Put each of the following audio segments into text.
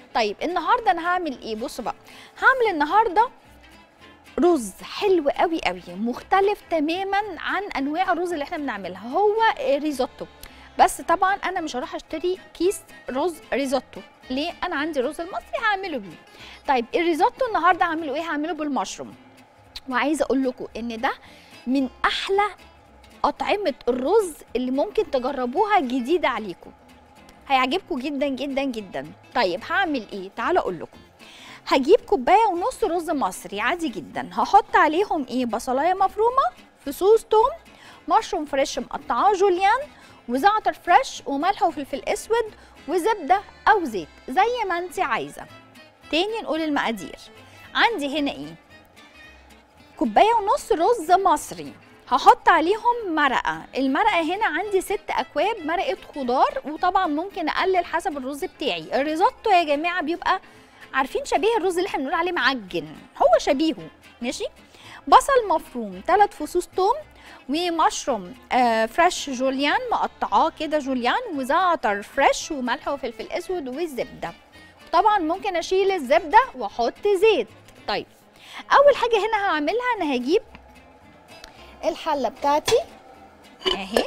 طيب النهارده انا هعمل ايه بصوا بقى هعمل النهارده رز حلو قوي قوي مختلف تماما عن انواع الرز اللي احنا بنعملها هو ريزوتو بس طبعا انا مش هروح اشتري كيس رز ريزوتو ليه انا عندي الرز المصري هعمله بيه طيب الريزوتو النهارده هعمله ايه هعمله بالمشروم وعايزه اقول لكم ان ده من احلى اطعمه الرز اللي ممكن تجربوها جديده عليكم هيعجبكم جدا جدا جدا طيب هعمل ايه تعالوا اقول لكم هجيب كوبايه ونص رز مصري عادي جدا هحط عليهم ايه بصلايه مفرومه فصوص توم مشروم فريش مقطعاه جوليان وزعتر فريش وملح وفلفل اسود وزبده او زيت زي ما انت عايزه تاني نقول المقادير عندي هنا ايه كوبايه ونص رز مصري هحط عليهم مرقه المرقه هنا عندي ست اكواب مرقه خضار وطبعا ممكن اقلل حسب الرز بتاعي الريزوتو يا جماعه بيبقى عارفين شبيه الرز اللي احنا بنقول عليه معجن هو شبيهه ماشي بصل مفروم ثلاث فصوص توم ومشروم آه فريش جوليان مقطعاه كده جوليان وزعتر فريش وملح وفلفل اسود والزبده طبعا ممكن اشيل الزبده واحط زيت طيب اول حاجه هنا هعملها انا هجيب الحله بتاعتي اهي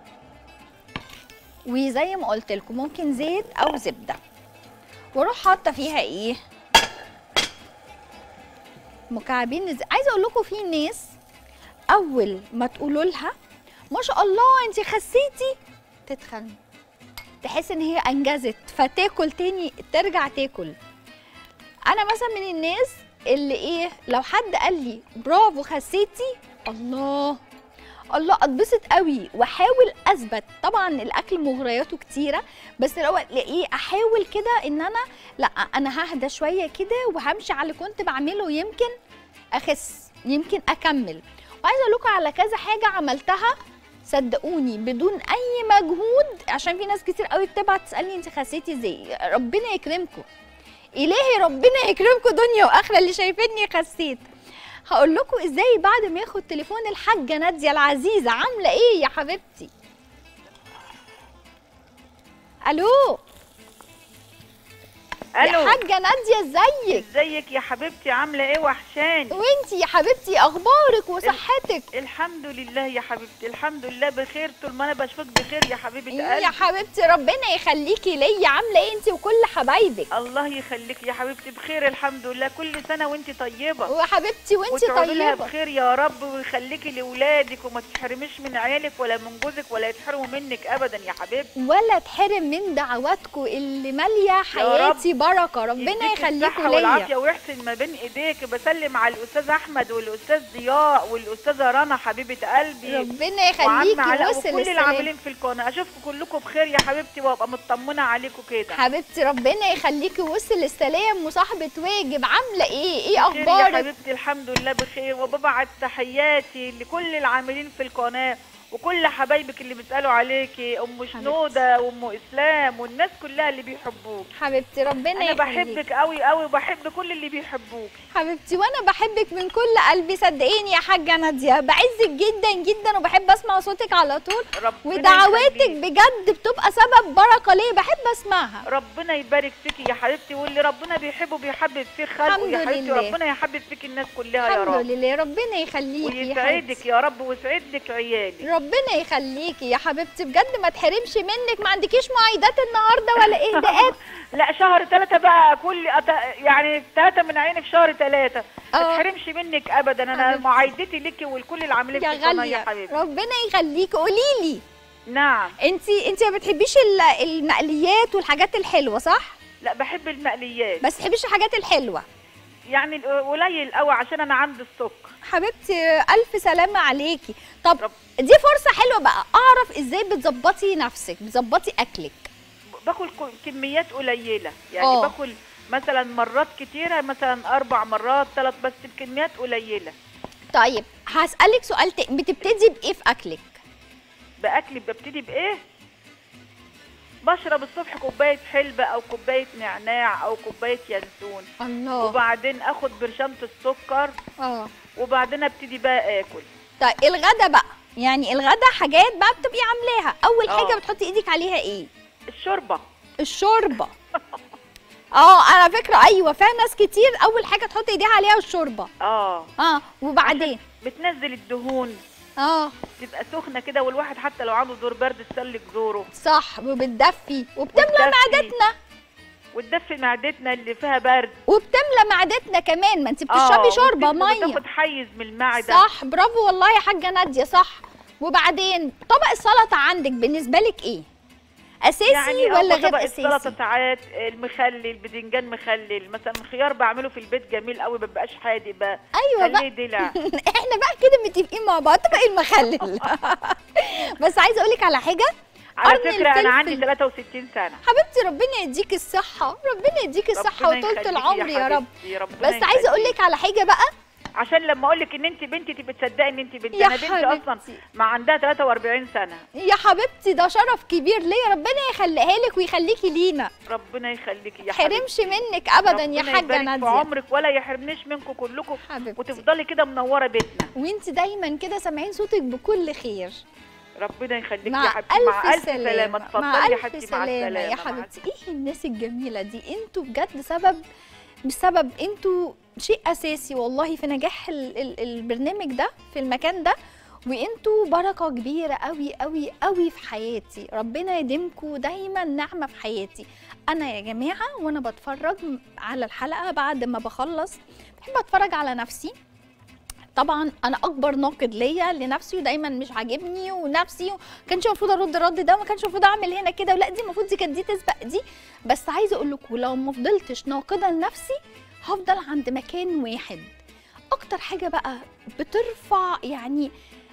وزي ما قلت لكم ممكن زيت او زبده واروح حاطه فيها ايه مكعبين الز- عايزه اقول لكم في ناس اول ما تقولوا لها ما شاء الله انت خسيتي تتخن تحس ان هي انجزت فتاكل تاني ترجع تاكل انا مثلا من الناس اللي ايه لو حد قال لي برافو خسيتي الله الله اتبسط قوي واحاول اثبت طبعا الاكل مغرياته كتيره بس لو الاقيه احاول كده ان انا لا انا ههدى شويه كده وهمشي على اللي كنت بعمله يمكن اخس يمكن اكمل وعايزه اقول لكم على كذا حاجه عملتها صدقوني بدون اي مجهود عشان في ناس كتير قوي بتبعت تسالني انت خسيتي ازاي ربنا يكرمكم الهي ربنا يكرمكم دنيا واخره اللي شايفيني خسيت هقول لكم ازاي بعد ما ياخد تليفون الحاجه ناديه العزيزه عامله ايه يا حبيبتي الو الو يا حاجه ناديه ازيك ازيك يا حبيبتي عامله ايه وحشاني وانتي يا حبيبتي اخبارك وصحتك الحمد لله يا حبيبتي الحمد لله بخير طول ما انا بشوفك بخير يا حبيبه يا قلبي حبيبتي ربنا يخليكي ليا عامله ايه انتي وكل حبايبك الله يخليك يا حبيبتي بخير الحمد لله كل سنه وانت طيبه وحبيبتي وانتي وتقعدي لها طيبه بخير يا رب ويخليكي لاولادك وما تحرميش من عيالك ولا من جوزك ولا يتحرموا منك ابدا يا حبيبتي ولا تحرم من دعواتكم اللي ماليه حياتي بركه ربنا يديك يخليكم الصحة ليا والعافية ويحسن ما بين ايديك بسلم على الاستاذ احمد والاستاذ ضياء والاستاذه رنا حبيبه قلبي ربنا وعم يخليكي علاء وصل وكل السلام العاملين في القناه اشوفكم كلكم بخير يا حبيبتي وابقى مطمنه عليكم كده حبيبتي ربنا يخليكي وصل السلام وصاحبة واجب عاملة ايه؟ ايه بخير يا اخبارك؟ حبيبتي الحمد لله بخير وببعت تحياتي لكل العاملين في القناه وكل حبايبك اللي بيسالوا عليكي ام شنوده وام اسلام والناس كلها اللي بيحبوك حبيبتي ربنا انا يخليك بحبك قوي قوي وبحب كل اللي بيحبوك حبيبتي وانا بحبك من كل قلبي صدقيني يا حاجة نادية بعزك جدا جدا وبحب اسمع صوتك على طول ربنا ودعواتك يخليك. بجد بتبقى سبب بركة ليه بحب اسمعها ربنا يبارك فيكي يا حبيبتي واللي ربنا بيحبه بيحبب فيه خلقه الحمد يا حبيبتي لله. ربنا يحبب فيك الناس كلها يا الحمد رب لله ربنا يخليكي يا ويسعدك حبيبتي يا رب ويسعد لك عيالي ربنا يخليكي يا حبيبتي بجد ما تحرمش منك ما عندكيش معايدات النهارده ولا اهداءات لا شهر ثلاثة بقى كل أت... يعني ثلاثة من عيني في شهر ثلاثة ما اه. تحرمش منك أبدا أنا حبيبتي. معايدتي لك ولكل العاملين في يا القناة يا غالية حبيبتي ربنا يخليكي قولي لي نعم انت انت ما بتحبيش ال- المقليات والحاجات الحلوه صح لا بحب المقليات بس تحبيش الحاجات الحلوه يعني قليل قوي عشان أنا عندي السكر حبيبتي الف سلامه عليكي طب رب- دي فرصه حلوه بقى اعرف ازاي بتظبطي نفسك بتظبطي اكلك باكل ك- كميات قليلة يعني اه. باكل مثلا مرات كتيرة مثلا أربع مرات ثلاث بس بكميات قليلة طيب هسالك سؤال تاني بتبتدي بايه في اكلك بأكلي ببتدي بإيه؟ بشرب الصبح كوباية حلبة أو كوباية نعناع أو كوباية ينسون الله وبعدين اخد برشامة السكر اه وبعدين ابتدي بقى اكل طيب الغدا بقى يعني الغدا حاجات بقى بتبقي عاملاها اول اه. حاجه بتحطي ايدك عليها ايه الشوربة الشوربه اه على فكره ايوه فيها ناس كتير اول حاجه تحط ايديها عليها الشوربه اه اه وبعدين بتنزل الدهون اه تبقى سخنه كده والواحد حتى لو عنده دور برد تسلك زوره صح وبتدفي وبتملى وتدفي. معدتنا وتدفي معدتنا اللي فيها برد وبتملى معدتنا كمان ما انت بتشربي شوربه وبت- ميه وتاخد حيز من المعده صح برافو والله يا حاجه ناديه صح وبعدين طبق السلطه عندك بالنسبه لك ايه اساسي يعني ولا آه، غير طبق اساسي السلطه ساعات المخلل البدنجان مخلل مثلا الخيار بعمله في البيت جميل قوي ما بيبقاش حادق بقى ايوه بقى خليه دلع احنا بقى كده متفقين مع بعض طبق المخلل بس عايزه اقول لك على حاجه على قرن فكره انا عندي الفلفل. 63 سنه حبيبتي ربنا يديك الصحه ربنا يديك الصحه ربنا وطولة يخليكي العمر يا رب حبيبتي، ربنا بس عايزه اقول يخليكي. لك على حاجه بقى عشان لما اقول لك ان انت بنتي تبقى تصدقي ان انت بنتي يا انا بنتي اصلا حبيبتي. ما عندها 43 سنه يا حبيبتي ده شرف كبير ليا ربنا يخليها لك ويخليكي لينا ربنا يخليكي يا حرمش حبيبتي. منك ابدا يا ربنا حاجه يبارك في ناديه عمرك ولا يحرمنيش منكم كلكم حبيبتي وتفضلي كده منوره بيتنا وانت دايما كده سامعين صوتك بكل خير ربنا يخليكي يا مع حبيبتي مع ألف الف سلامه سلامة اتفضلي مع يا ألف حبيبتي مع سلامة السلامه يا مع حبيبتي ايه الناس الجميلة دي انتوا بجد سبب بسبب انتوا شيء اساسي والله في نجاح ال ال البرنامج ده في المكان ده وانتوا بركة كبيرة قوي قوي قوي في حياتي ربنا يديمكم دايما نعمة في حياتي انا يا جماعة وانا بتفرج على الحلقة بعد ما بخلص بحب اتفرج على نفسي طبعا انا اكبر ناقد ليا لنفسي ودايما مش عاجبني ونفسي ما كانش المفروض ارد الرد ده وما كانش المفروض اعمل هنا كده ولا دي المفروض دي كانت دي تسبق دي بس عايزه اقول لكم لو ما فضلتش ناقده لنفسي هفضل عند مكان واحد اكتر حاجه بقى بترفع يعني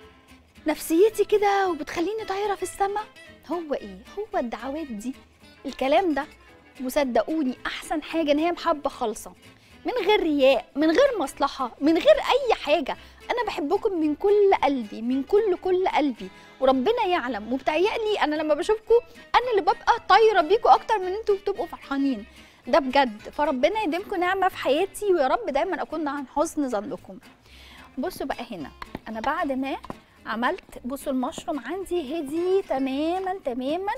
نفسيتي كده وبتخليني طايره في السما هو ايه هو الدعوات دي الكلام ده وصدقوني احسن حاجه ان هي محبه خالصه من غير رياء من غير مصلحه من غير اي حاجه انا بحبكم من كل قلبي من كل كل قلبي وربنا يعلم وبتهيألي انا لما بشوفكم انا اللي ببقى طايره بيكم اكتر من انتوا بتبقوا فرحانين ده بجد فربنا يديمكم نعمه في حياتي ويا رب دايما اكون عن حسن ظنكم بصوا بقى هنا انا بعد ما عملت بصوا المشروم عندي هدي تماما تماما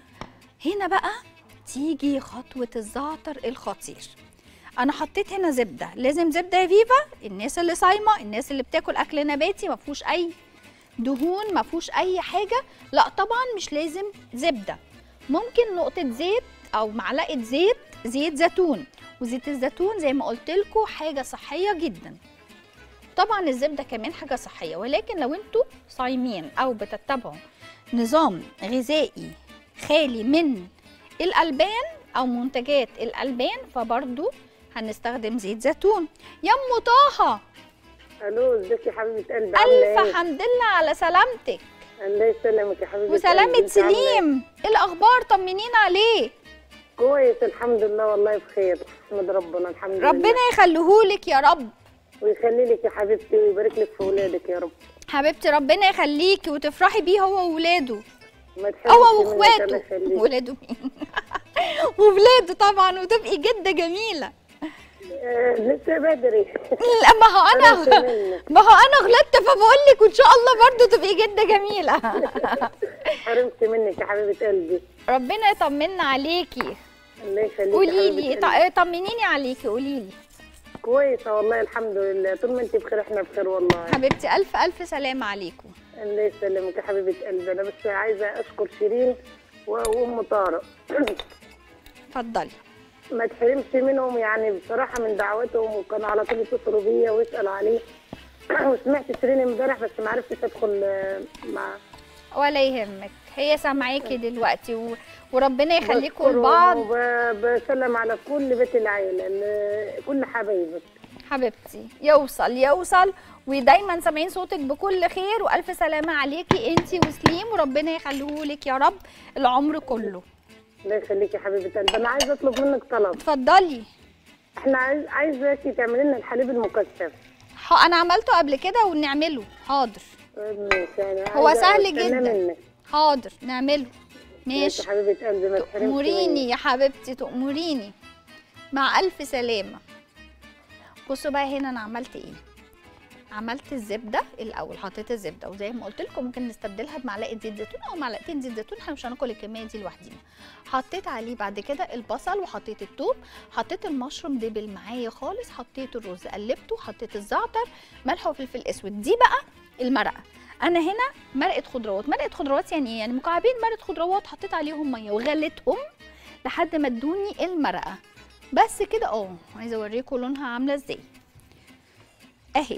هنا بقى تيجي خطوه الزعتر الخطير انا حطيت هنا زبده لازم زبده يا فيفا الناس اللي صايمه الناس اللي بتاكل اكل نباتي ما فيهوش اي دهون ما فيهوش اي حاجه لا طبعا مش لازم زبده ممكن نقطه زيت او معلقه زيت زيت زيتون وزيت الزيتون زي ما قلت لكم حاجه صحيه جدا طبعا الزبده كمان حاجه صحيه ولكن لو انتوا صايمين او بتتبعوا نظام غذائي خالي من الالبان او منتجات الالبان فبرضو هنستخدم زيت زيتون يا ام طه الو ازيك يا حبيبه قلبي عامله الف ايه؟ حمد لله على سلامتك الله يسلمك يا حبيبه وسلامة قلبي. انت عاملة إيه؟ سليم ايه الاخبار طمنين عليه كويس الحمد لله والله بخير احمد ربنا الحمد لله ربنا يخليهولك يا رب ويخلي لك يا حبيبتي ويبارك لك في اولادك يا رب حبيبتي ربنا يخليكي وتفرحي بيه هو وولاده ما تحرمش هو منك، الله واخواته يخليك. ولاده مين وولاده طبعا وتبقي جده جميله آه لسه بدري لا ما هو حرمت انا منك ما هو انا غلطت فبقول لك وان شاء الله برضو تبقي جده جميله حرمت منك يا حبيبه قلبي ربنا يطمنا عليكي الله يخليك يا قولي حبيبة لي قلبي. ط- طمنيني عليكي قولي لي كويسه والله الحمد لله طول ما انت بخير احنا بخير والله حبيبتي الف الف سلامه عليكم الله يسلمك يا حبيبه قلبي انا بس عايزه اشكر شيرين و- وام طارق اتفضلي ما تحرمش منهم يعني بصراحه من دعواتهم وكانوا على طول يتصلوا بيا ويسالوا عليه وسمعت شيرين امبارح بس ما عرفتش ادخل آه، مع ولا يهمك هي سامعاكي دلوقتي و... وربنا يخليكم بشكرهم لبعض وبسلم على كل بيت العيله ل- كل حبايبك حبيبتي يوصل يوصل ودايما سامعين صوتك بكل خير والف سلامه عليكي انتي وسليم وربنا يخليهولك يا رب العمر كله الله يخليك يا حبيبه قلبي انا عايزه اطلب منك طلب اتفضلي احنا عايز عايزاكي تعملي لنا الحليب المكثف ح- انا عملته قبل كده ونعمله حاضر ماشي أنا هو عايزة سهل أستنى جدا. منك. حاضر نعمله ماشي ماشي يا حبيبه قلبي ما تحرمش تأمريني مني. يا حبيبتي تأمريني مع ألف سلامة بصوا بقى هنا أنا عملت إيه عملت الزبده الاول حطيت الزبده وزي ما قلت لكم ممكن نستبدلها بمعلقه زيت زيتون او معلقتين زيت زيتون احنا مش هناكل الكميه دي لوحدينا حطيت عليه بعد كده البصل وحطيت الثوم حطيت المشروم دبل معايا خالص حطيت الرز قلبته حطيت الزعتر ملح وفلفل اسود دي بقى المرقه انا هنا مرقه خضروات مرقه خضروات يعني ايه يعني مكعبين مرقه خضروات حطيت عليهم ميه وغليتهم لحد ما ادوني المرقه بس كده اه عايزه اوريكم لونها عامله ازاي اهي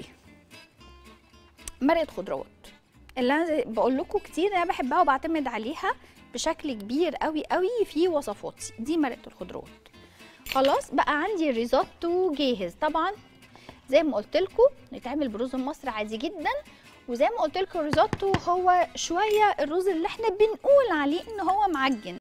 مرقه خضروات اللي انا بقول لكم كتير انا بحبها وبعتمد عليها بشكل كبير قوي قوي في وصفاتي دي مرقه الخضروات خلاص بقى عندي الريزوتو جاهز طبعا زي ما قلت لكم يتعمل برز مصر عادي جدا وزي ما قلت لكم الريزوتو هو شويه الرز اللي احنا بنقول عليه ان هو معجن